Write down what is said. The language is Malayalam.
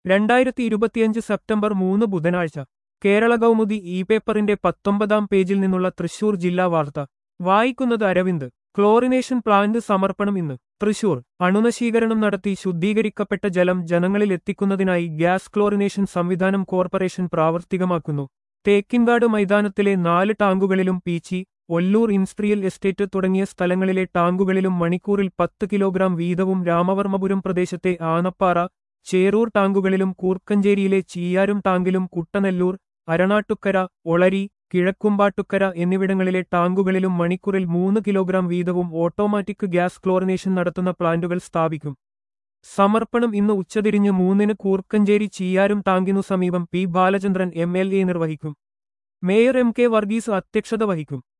രണ്ടായിരത്തി ഇരുപത്തിയഞ്ച് സെപ്റ്റംബർ മൂന്ന് ബുധനാഴ്ച കേരള കൗമുദി ഇ പേപ്പറിന്റെ പത്തൊമ്പതാം പേജിൽ നിന്നുള്ള തൃശൂർ ജില്ലാ വാർത്ത വായിക്കുന്നത് അരവിന്ദ് ക്ലോറിനേഷൻ പ്ലാന്റ് സമർപ്പണം ഇന്ന് തൃശൂർ അണുനശീകരണം നടത്തി ശുദ്ധീകരിക്കപ്പെട്ട ജലം ജനങ്ങളിൽ എത്തിക്കുന്നതിനായി ഗ്യാസ് ക്ലോറിനേഷൻ സംവിധാനം കോർപ്പറേഷൻ പ്രാവർത്തികമാക്കുന്നു തേക്കിൻകാട് മൈതാനത്തിലെ നാല് ടാങ്കുകളിലും പീച്ചി ഒല്ലൂർ ഇൻസ്ട്രിയൽ എസ്റ്റേറ്റ് തുടങ്ങിയ സ്ഥലങ്ങളിലെ ടാങ്കുകളിലും മണിക്കൂറിൽ പത്ത് കിലോഗ്രാം വീതവും രാമവർമ്മപുരം പ്രദേശത്തെ ആനപ്പാറ ചേറൂർ ടാങ്കുകളിലും കൂർക്കഞ്ചേരിയിലെ ചീയാരും ടാങ്കിലും കുട്ടനെല്ലൂർ അരണാട്ടുക്കര ഒളരി കിഴക്കുമ്പാട്ടുക്കര എന്നിവിടങ്ങളിലെ ടാങ്കുകളിലും മണിക്കൂറിൽ മൂന്ന് കിലോഗ്രാം വീതവും ഓട്ടോമാറ്റിക് ഗ്യാസ് ക്ലോറിനേഷൻ നടത്തുന്ന പ്ലാന്റുകൾ സ്ഥാപിക്കും സമർപ്പണം ഇന്ന് ഉച്ചതിരിഞ്ഞ് മൂന്നിന് കൂർക്കഞ്ചേരി ചീയാരും ടാങ്കിനു സമീപം P Balachandran M L A നിർവഹിക്കും മേയർ എം കെ വർഗീസ് അധ്യക്ഷത വഹിക്കും